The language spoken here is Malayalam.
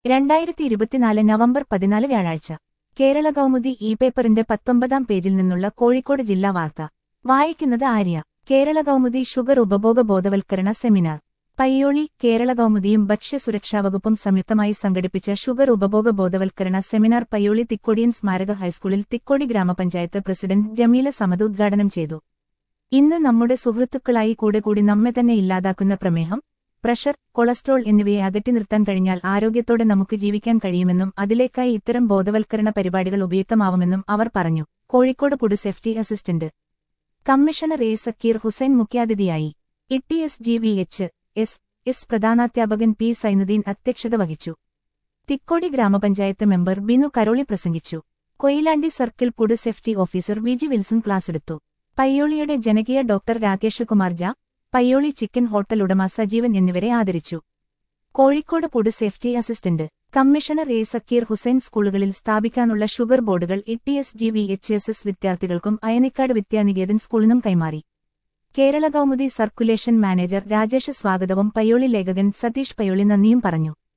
രണ്ടായിരത്തി ഇരുപത്തിനാല് നവംബർ പതിനാല് വ്യാഴാഴ്ച കേരള കൗമുദി ഇ പേപ്പറിന്റെ പത്തൊമ്പതാം പേജിൽ നിന്നുള്ള കോഴിക്കോട് ജില്ലാ വാർത്ത വായിക്കുന്നത് ആര്യ കേരള കൗമുദി ഷുഗർ ഉപഭോഗ ബോധവൽക്കരണ സെമിനാർ പയ്യോളി കേരള കൗമുദിയും ഭക്ഷ്യസുരക്ഷാ വകുപ്പും സംയുക്തമായി സംഘടിപ്പിച്ച ഷുഗർ ഉപഭോഗ ബോധവൽക്കരണ സെമിനാർ പയ്യോളി തിക്കോടിയൻ സ്മാരക ഹൈസ്കൂളിൽ തിക്കോടി ഗ്രാമപഞ്ചായത്ത് പ്രസിഡന്റ് ജമീല സമദ് ഉദ്ഘാടനം ചെയ്തു ഇന്ന് നമ്മുടെ സുഹൃത്തുക്കളായി കൂടെ കൂടി നമ്മെ തന്നെ ഇല്ലാതാക്കുന്ന പ്രമേഹം പ്രഷർ കൊളസ്ട്രോൾ എന്നിവയെ അകറ്റി നിർത്താൻ കഴിഞ്ഞാൽ ആരോഗ്യത്തോടെ നമുക്ക് ജീവിക്കാൻ കഴിയുമെന്നും അതിലേക്കായി ഇത്തരം ബോധവൽക്കരണ പരിപാടികൾ ഉപയുക്തമാവുമെന്നും അവർ പറഞ്ഞു Kozhikode food safety assistant commissioner A Zakir Hussain മുഖ്യാതിഥിയായി ഇട്ടി S G V H S S പ്രധാനാധ്യാപകൻ പി സൈനുദ്ദീൻ അധ്യക്ഷത വഹിച്ചു തിക്കോടി ഗ്രാമപഞ്ചായത്ത് മെമ്പർ ബിനു കരോളി പ്രസംഗിച്ചു Koyilandy circle food safety officer Viji Wilson ക്ലാസ്സെടുത്തു പയ്യോളിയുടെ ജനകീയ ഡോക്ടർ രാകേഷ് കുമാർ ജ പയ്യോളി ചിക്കൻ ഹോട്ടൽ ഉടമ സജീവൻ എന്നിവരെ ആദരിച്ചു Kozhikode food safety assistant commissioner A Zakir Hussain സ്കൂളുകളിൽ സ്ഥാപിക്കാനുള്ള ഷുഗർ ബോർഡുകൾ E S G V H S S വിദ്യാർത്ഥികൾക്കും അയനിക്കാട് വിദ്യാനികേതൻ സ്കൂളിനും കൈമാറി കേരള കൗമുദി സർക്കുലേഷൻ മാനേജർ രാജേഷ് സ്വാഗതവും പയ്യോളി ലേഖകൻ സതീഷ് പയ്യോളി നന്ദിയും പറഞ്ഞു